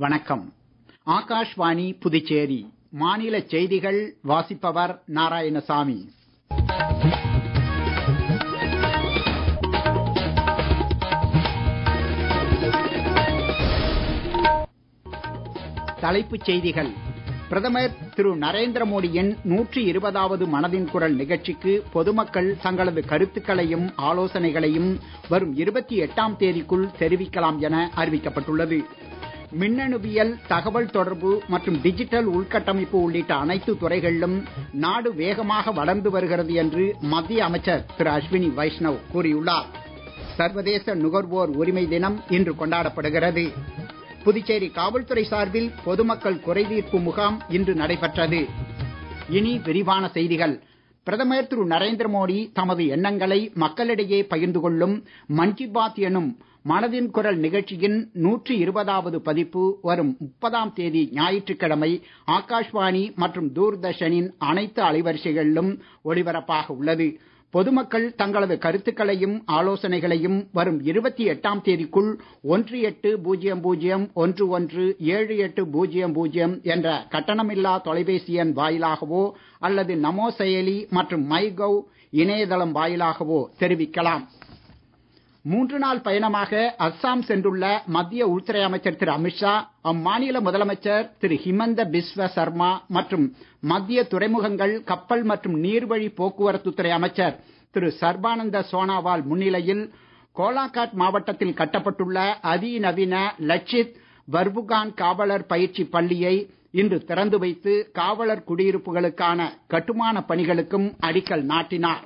வணக்கம் ஆகாஷ்வாணி புதுச்சேரி மாநில செய்திகள் வாசிப்பவர் நாராயணசாமி தலைப்புச் செய்திகள் பிரதமர் திரு நரேந்திர மோடியின் நூற்றி இருபதாவது மனதின் குரல் நிகழ்ச்சிக்கு பொதுமக்கள் தங்களது கருத்துக்களையும் ஆலோசனைகளையும் வரும் இருபத்தி எட்டாம் தேதிக்குள் தெரிவிக்கலாம் என அறிவிக்கப்பட்டுள்ளது மின்னணுவியல் தகவல் தொடர்பு மற்றும் டிஜிட்டல் உள்கட்டமைப்பு உள்ளிட்ட அனைத்து துறைகளிலும் நாடு வேகமாக வளர்ந்து வருகிறது என்று மத்திய அமைச்சர் திரு அஸ்வினி வைஷ்ணவ் கூறியுள்ளார் சர்வதேச நுகர்வோர் உரிமை தினம் இன்று கொண்டாடப்படுகிறது புதுச்சேரி காவல்துறை சார்பில் பொதுமக்கள் குறைதீர்ப்பு முகாம் இன்று நடைபெற்றது இனி விரிவான செய்திகள் பிரதமர் திரு நரேந்திர மோடி தமது எண்ணங்களை மக்களிடையே பகிர்ந்து கொள்ளும் மன் கி பாத் எனும் மனதின் குரல் நிகழ்ச்சியின் நூற்றி இருபதாவது பதிப்பு வரும் முப்பதாம் தேதி ஞாயிற்றுக்கிழமை ஆகாஷ்வாணி மற்றும் தூர்தர்ஷனின் அனைத்து அலைவரிசைகளிலும் ஒளிபரப்பாக உள்ளது பொதுமக்கள் தங்களது கருத்துக்களையும் ஆலோசனைகளையும் வரும் இருபத்தி எட்டாம் தேதிக்குள் ஒன்று எட்டு பூஜ்ஜியம் பூஜ்ஜியம் ஒன்று ஒன்று ஏழு எட்டு பூஜ்ஜியம் பூஜ்ஜியம் என்ற கட்டணமில்லா தொலைபேசி எண் வாயிலாகவோ அல்லது நமோ செயலி மற்றும் மை கவ் இணையதளம் வாயிலாகவோ தெரிவிக்கலாம் மூன்று நாள் பயணமாக அஸ்ஸாம் சென்றுள்ள மத்திய உள்துறை அமைச்சர் திரு அமித்ஷா அம்மாநில முதலமைச்சர் திரு ஹிமந்த பிஸ்வ சர்மா மற்றும் மத்திய துறைமுகங்கள் கப்பல் மற்றும் நீர்வழி போக்குவரத்து துறை அமைச்சர் திரு சர்பானந்த சோனாவால் முன்னிலையில் கோலாகாட் மாவட்டத்தில் கட்டப்பட்டுள்ள அதிநவீன லட்சித் வர்புகான் காவலர் பயிற்சி பள்ளியை இன்று திறந்து வைத்து காவலர் குடியிருப்புகளுக்கான கட்டுமான பணிகளுக்கும் அடிக்கல் நாட்டினார்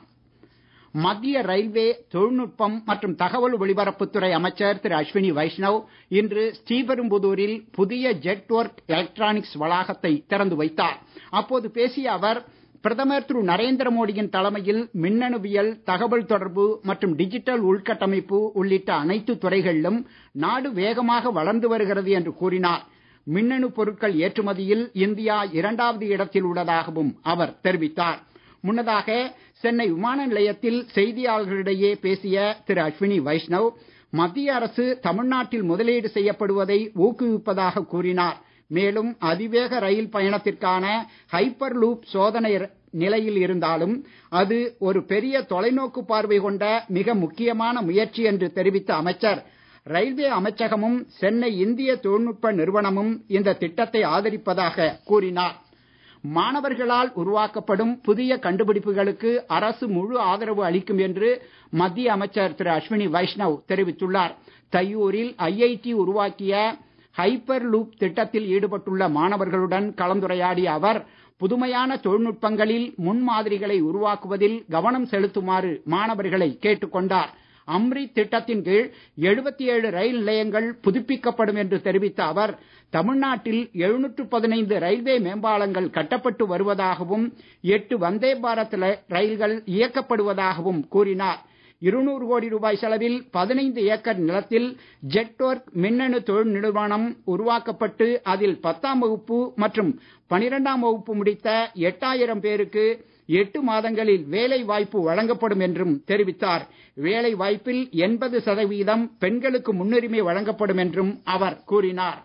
மத்திய ரயில்வே தொழில்நுட்பம் மற்றும் தகவல் ஒலிபரப்புத்துறை அமைச்சர் திரு அஸ்வினி வைஷ்ணவ் இன்று ஸ்ரீபெரும்புதூரில் புதிய ஜெட் ஒர்க் எலக்ட்ரானிக்ஸ் வளாகத்தை திறந்து வைத்தார் அப்போது பேசிய அவர் பிரதமர் திரு நரேந்திர மோடியின் தலைமையில் மின்னணுவியல் தகவல் தொடர்பு மற்றும் டிஜிட்டல் உள்கட்டமைப்பு உள்ளிட்ட அனைத்து துறைகளிலும் நாடு வேகமாக வளர்ந்து வருகிறது என்று கூறினார் மின்னணு பொருட்கள் ஏற்றுமதியில் இந்தியா இரண்டாவது இடத்தில் உள்ளதாகவும் அவர் தெரிவித்தார் முன்னதாக சென்னை விமான நிலையத்தில் செய்தியாளர்களிடையே பேசிய திரு அஸ்வினி வைஷ்ணவ் மத்திய அரசு தமிழ்நாட்டில் முதலீடு செய்யப்படுவதை ஊக்குவிப்பதாக கூறினார் மேலும் அதிவேக ரயில் பயணத்திற்கான ஹைப்பர் லூப் சோதனை நிலையில் இருந்தாலும் அது ஒரு பெரிய தொலைநோக்கு பார்வை கொண்ட மிக முக்கியமான முயற்சி என்று தெரிவித்த அமைச்சர் ரயில்வே அமைச்சகமும் சென்னை இந்திய தொழில்நுட்ப நிறுவனமும் இந்த திட்டத்தை ஆதரிப்பதாக கூறினார் மாணவர்களால் உருவாக்கப்படும் புதிய கண்டுபிடிப்புகளுக்கு அரசு முழு ஆதரவு அளிக்கும் என்று மத்திய அமைச்சர் திரு அஸ்வினி வைஷ்ணவ் தெரிவித்துள்ளார் தையூரில் ஐஐடி உருவாக்கிய ஹைப்பர் லூப் திட்டத்தில் ஈடுபட்டுள்ள மாணவர்களுடன் கலந்துரையாடிய அவர் புதுமையான தொழில்நுட்பங்களில் முன்மாதிரிகளை உருவாக்குவதில் கவனம் செலுத்துமாறு மாணவர்களை கேட்டுக்கொண்டார் அம்ரித் திட்டத்தின் கீழ் எழுபத்தி ஏழு ரயில் நிலையங்கள் புதுப்பிக்கப்படும் என்று தெரிவித்த அவர் தமிழ்நாட்டில் எழுநூற்று பதினைந்து ரயில்வே மேம்பாலங்கள் கட்டப்பட்டு வருவதாகவும் எட்டு வந்தே பாரத் ரயில்கள் இயக்கப்படுவதாகவும் கூறினார் இருநூறு கோடி ரூபாய் செலவில் பதினைந்து ஏக்கர் நிலத்தில் ஜெட் ஒர்க் மின்னணு தொழில் நிறுவனம் உருவாக்கப்பட்டு அதில் பத்தாம் வகுப்பு மற்றும் பனிரெண்டாம் வகுப்பு முடித்த எட்டாயிரம் பேருக்கு எட்டு மாதங்களில் வேலை வாய்ப்பு வழங்கப்படும் என்றும் தெரிவித்தார் வேலை வாய்ப்பில் எண்பது சதவீதம் பெண்களுக்கு முன்னுரிமை வழங்கப்படும் என்றும் அவர் கூறினார்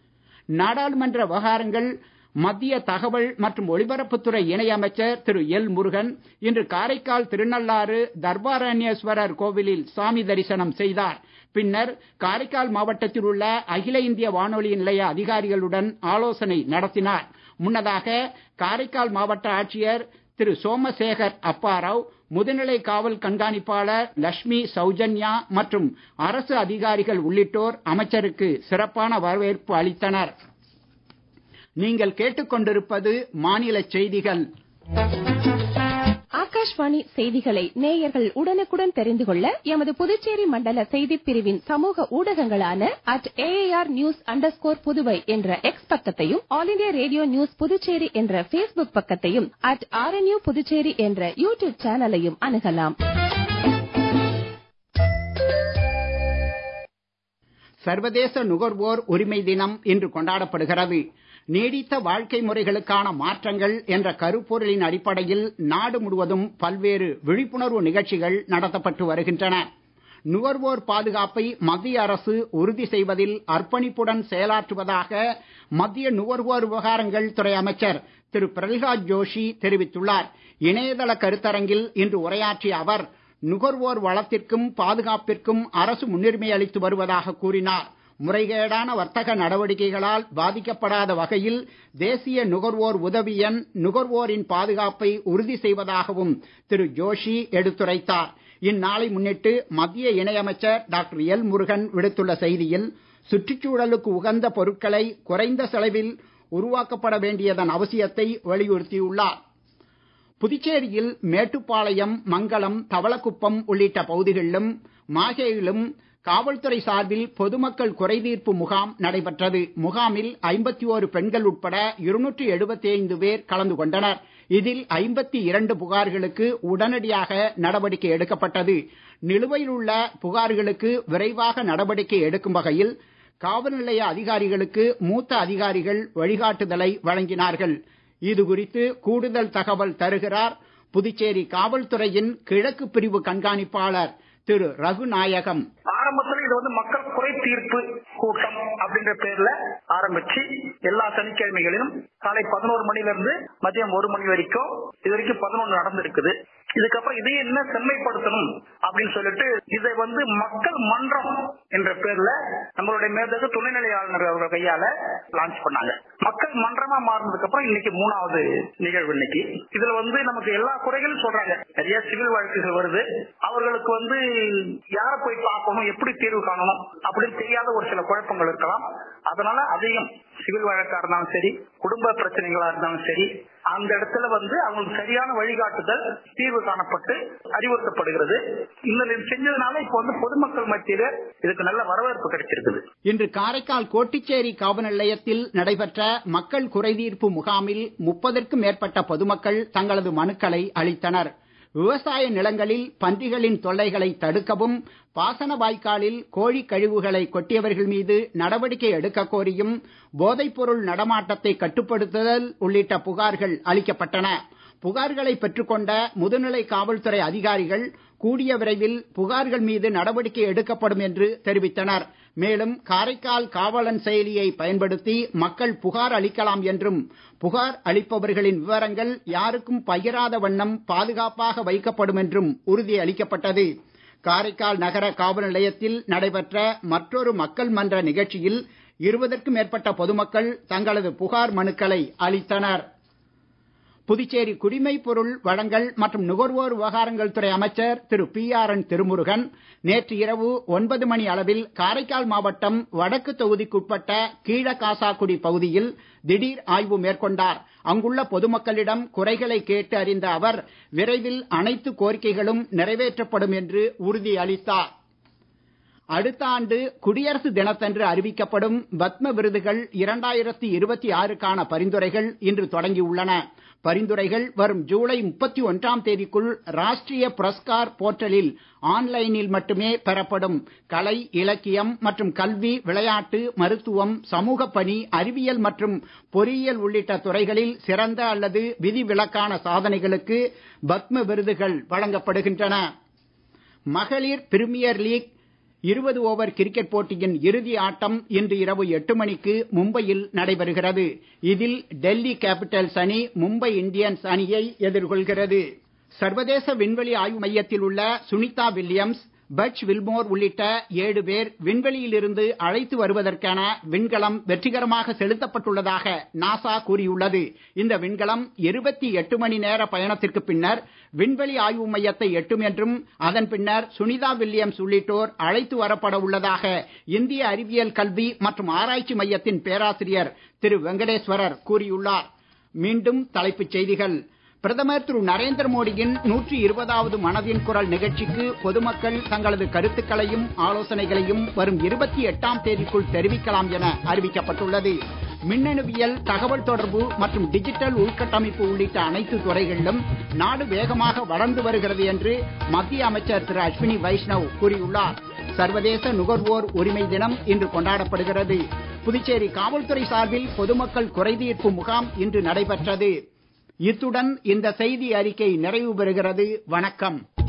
நாடாளுமன்ற விவகாரங்கள் மத்திய தகவல் மற்றும் ஒலிபரப்புத்துறை இணை அமைச்சர் திரு எல் முருகன் இன்று காரைக்கால் திருநள்ளாறு தர்பாரண்யேஸ்வரர் கோவிலில் சாமி தரிசனம் செய்தார் பின்னர் காரைக்கால் மாவட்டத்தில் உள்ள அகில இந்திய வானொலி நிலைய அதிகாரிகளுடன் ஆலோசனை நடத்தினார் முன்னதாக காரைக்கால் மாவட்ட ஆட்சியர் திரு சோமசேகர் அப்பாராவ் முதுநிலை காவல் கண்காணிப்பாளர் லட்சுமி சௌஜன்யா மற்றும் அரசு அதிகாரிகள் உள்ளிட்டோர் அமைச்சருக்கு சிறப்பான வரவேற்பு அளித்தனர் நீங்கள் கேட்டுக்கொண்டிருப்பது மாநில செய்திகள் ஆகாஷ்வாணி செய்திகளை நேயர்கள் உடனுக்குடன் தெரிந்து கொள்ள எமது புதுச்சேரி மண்டல செய்திப் பிரிவின் சமூக ஊடகங்களான at AR news under Puduvai என்ற எக்ஸ் பக்கத்தையும் all India radio news Puducherry என்ற பேஸ்புக் பக்கத்தையும் அட் ஆர்என்யூ புதுச்சேரி என்ற யூ டியூப் சேனலையும் அணுகலாம் சர்வதேச நுகர்வோர் உரிமை தினம் இன்று கொண்டாடப்படுகிறது நீடித்த வாழ்க்கை முறைகளுக்கான மாற்றங்கள் என்ற கருப்பொருளின் அடிப்படையில் நாடு முழுவதும் பல்வேறு விழிப்புணர்வு நிகழ்ச்சிகள் நடத்தப்பட்டு வருகின்றன நுகர்வோர் பாதுகாப்பை மத்திய அரசு உறுதி செய்வதில் அர்ப்பணிப்புடன் செயலாற்றுவதாக மத்திய நுகர்வோர் விவகாரங்கள் துறை அமைச்சர் திரு பிரகலாத் ஜோஷி தெரிவித்துள்ளார் இணையதள கருத்தரங்கில் இன்று உரையாற்றிய அவர் நுகர்வோர் வளத்திற்கும் பாதுகாப்பிற்கும் அரசு முன்னுரிமை அளித்து வருவதாக கூறினார் முறைகேடான வர்த்தக நடவடிக்கைகளால் பாதிக்கப்படாத வகையில் தேசிய நுகர்வோர் உதவி எண் நுகர்வோரின் பாதுகாப்பை உறுதி செய்வதாகவும் திரு ஜோஷி எடுத்துரைத்தார் இந்நாளை முன்னிட்டு மத்திய இணையமைச்சர் டாக்டர் எல் முருகன் விடுத்துள்ள செய்தியில் சுற்றுச்சூழலுக்கு உகந்த பொருட்களை குறைந்த செலவில் உருவாக்கப்பட வேண்டியதன் அவசியத்தை வலியுறுத்தியுள்ளார் புதுச்சேரியில் மேட்டுப்பாளையம் மங்கலம் தவளக்குப்பம் உள்ளிட்ட பகுதிகளிலும் மாஹேயிலும் காவல்துறை சார்பில் பொதுமக்கள் குறைதீர்ப்பு முகாம் நடைபெற்றது முகாமில் 51 பெண்கள் உட்பட 275 பேர் கலந்து கொண்டனர் இதில் 52 புகார்களுக்கு உடனடியாக நடவடிக்கை எடுக்கப்பட்டது நிலுவையில் உள்ள புகார்களுக்கு விரைவாக நடவடிக்கை எடுக்கும் வகையில் காவல் நிலைய அதிகாரிகளுக்கு மூத்த அதிகாரிகள் வழிகாட்டுதலை வழங்கினார்கள் இது குறித்து கூடுதல் தகவல் தருகிறார் புதுச்சேரி காவல்துறையின் கிழக்கு பிரிவு கண்காணிப்பாளர் திரு ரகுநாயகம் ஆரம்பத்துல இது வந்து மக்கள் குறை தீர்ப்பு கூட்டம் அப்படின்ற பேர்ல ஆரம்பிச்சு எல்லா சனிக்கிழமைகளிலும் காலை பதினோரு மணில இருந்து மதியம் ஒரு மணி வரைக்கும் இது வரைக்கும் பதினொன்று நடந்திருக்குது இதுக்கப்புறம் இதை என்ன செம்மைப்படுத்தணும் அப்படின்னு சொல்லிட்டு இதை வந்து மக்கள் மன்றம் என்ற பேர்ல நம்மளுடைய மேதகு துணைநிலை ஆளுநர் அவர்கள் கையால லான்ச் பண்ணாங்க மக்கள் மன்றமா மாறினதுக்கு அப்புறம் இன்னைக்கு மூணாவது நிகழ்வு இன்னைக்கு இதுல வந்து நமக்கு எல்லா குறைகளும் சொல்றாங்க நிறைய சிவில் வழக்குகள் வருது அவர்களுக்கு வந்து யார போய் பார்க்கணும் எப்படி தீர்வு காணணும் அப்படின்னு தெரியாத ஒரு சில குழப்பங்கள் இருக்கலாம் அதனால அதையும் சிவில் வழக்கா இருந்தாலும் சரி குடும்ப பிரச்சனைகளா இருந்தாலும் சரி அந்த இடத்துல வந்து அவங்களுக்கு சரியான வழிகாட்டுதல் தீர்வு காணப்பட்டு அறிவுறுத்தப்படுகிறது இந்த செஞ்சதுனால இப்ப வந்து பொதுமக்கள் மத்தியில இதுக்கு நல்ல வரவேற்பு கிடைச்சிருக்குது இன்று காரைக்கால் கோட்டிச்சேரி காவல் நிலையத்தில் நடைபெற்ற மக்கள் குறைதீர்ப்பு முகாமில் முப்பதற்கும் மேற்பட்ட பொதுமக்கள் தங்களது மனுக்களை அளித்தனர் விவசாய நிலங்களில் பன்றிகளின் தொல்லைகளை தடுக்கவும் பாசன வாய்க்காலில் கோழி கழிவுகளை கொட்டியவர்கள் மீது நடவடிக்கை எடுக்க கோரியும் போதைப்பொருள் நடமாட்டத்தை கட்டுப்படுத்துதல் உள்ளிட்ட புகார்கள் அளிக்கப்பட்டன புகார்களை பெற்றுக்கொண்ட முதுநிலை காவல்துறை அதிகாரிகள் கூடிய விரைவில் புகார்கள் மீது நடவடிக்கை எடுக்கப்படும் என்று தெரிவித்தனர் மேலும் காரைக்கால் காவலன் செயலியை பயன்படுத்தி மக்கள் புகார் அளிக்கலாம் என்றும் புகார் அளிப்பவர்களின் விவரங்கள் யாருக்கும் பகிராத வண்ணம் பாதுகாப்பாக வைக்கப்படும் என்றும் உறுதி அளிக்கப்பட்டது காரைக்கால் நகர காவல் நிலையத்தில் நடைபெற்ற மற்றொரு மக்கள் மன்ற நிகழ்ச்சியில் இருபதற்கும் மேற்பட்ட பொதுமக்கள் தங்களது புகார் மனுக்களை அளித்தனர் புதுச்சேரி குடிமைப் பொருள் வழங்கல் மற்றும் நுகர்வோர் விவகாரங்கள் துறை அமைச்சர் திரு பி ஆர் என் திருமுருகன் நேற்று இரவு ஒன்பது மணி அளவில் காரைக்கால் மாவட்டம் வடக்கு தொகுதிக்குட்பட்ட கீழகாசாக்குடி பகுதியில் திடீர் ஆய்வு மேற்கொண்டார் அங்குள்ள பொதுமக்களிடம் குறைகளை கேட்டு அறிந்த அவர் விரைவில் அனைத்து கோரிக்கைகளும் நிறைவேற்றப்படும் என்று உறுதி அளித்தார் அடுத்த ஆண்டு குடியரசு தினத்தன்று அறிவிக்கப்படும் பத்ம விருதுகள் இரண்டாயிரத்தி இருபத்தி ஆறுக்கான பரிந்துரைகள் இன்று தொடங்கியுள்ளன பரிந்துரைகள் வரும் ஜூலை முப்பத்தி ஒன்றாம் தேதிக்குள் ராஷ்டிரிய புரஸ்கார் போர்ட்டலில் ஆன்லைனில் மட்டுமே பெறப்படும் கலை இலக்கியம் மற்றும் கல்வி விளையாட்டு மருத்துவம் சமூக பணி அறிவியல் மற்றும் பொறியியல் உள்ளிட்ட துறைகளில் சிறந்த அல்லது விதிவிலக்கான சாதனைகளுக்கு பத்ம விருதுகள் வழங்கப்படுகின்றன மகளிர் பிரிமியர் லீக் இருபது ஓவர் கிரிக்கெட் போட்டியின் இறுதி ஆட்டம் இன்று இரவு எட்டு மணிக்கு மும்பையில் நடைபெறுகிறது இதில் டெல்லி கேபிட்டல்ஸ் அணி மும்பை இந்தியன்ஸ் அணியை எதிர்கொள்கிறது சர்வதேச விண்வெளி ஆய்வு மையத்தில் உள்ள சுனிதா வில்லியம்ஸ் பட்ச் வில்மோர் உள்ளிட்ட ஏழு பேர் விண்வெளியில் இருந்து அழைத்து வருவதற்கான விண்கலம் வெற்றிகரமாக செலுத்தப்பட்டுள்ளதாக நாசா கூறியுள்ளது இந்த விண்கலம் இருபத்தி எட்டு மணி நேர பயணத்திற்கு பின்னர் விண்வெளி ஆய்வு மையத்தை எட்டும் என்றும் அதன் பின்னர் சுனிதா வில்லியம்ஸ் உள்ளிட்டோர் அழைத்து வரப்பட உள்ளதாக இந்திய அறிவியல் கல்வி மற்றும் ஆராய்ச்சி மையத்தின் பேராசிரியர் திரு வெங்கடேஸ்வரர் கூறியுள்ளார் மீண்டும் தலைப்புச் செய்திகள் பிரதமர் திரு நரேந்திர மோடியின் நூற்றி இருபதாவது மனதின் குரல் நிகழ்ச்சிக்கு பொதுமக்கள் தங்களது கருத்துக்களையும் ஆலோசனைகளையும் வரும் இருபத்தி எட்டாம் தேதிக்குள் தெரிவிக்கலாம் என அறிவிக்கப்பட்டுள்ளது மின்னணுவியல் தகவல் தொடர்பு மற்றும் டிஜிட்டல் உள்கட்டமைப்பு உள்ளிட்ட அனைத்து துறைகளிலும் நாடு வேகமாக வளர்ந்து வருகிறது என்று மத்திய அமைச்சர் திரு அஸ்வினி வைஷ்ணவ் கூறியுள்ளார் சர்வதேச நுகர்வோர் உரிமை தினம் இன்று கொண்டாடப்படுகிறது புதுச்சேரி காவல்துறை சார்பில் பொதுமக்கள் குறைதீர்ப்பு முகாம் இன்று நடைபெற்றது இத்துடன் இந்த செய்தி அறிக்கை நிறைவு பெறுகிறது வணக்கம்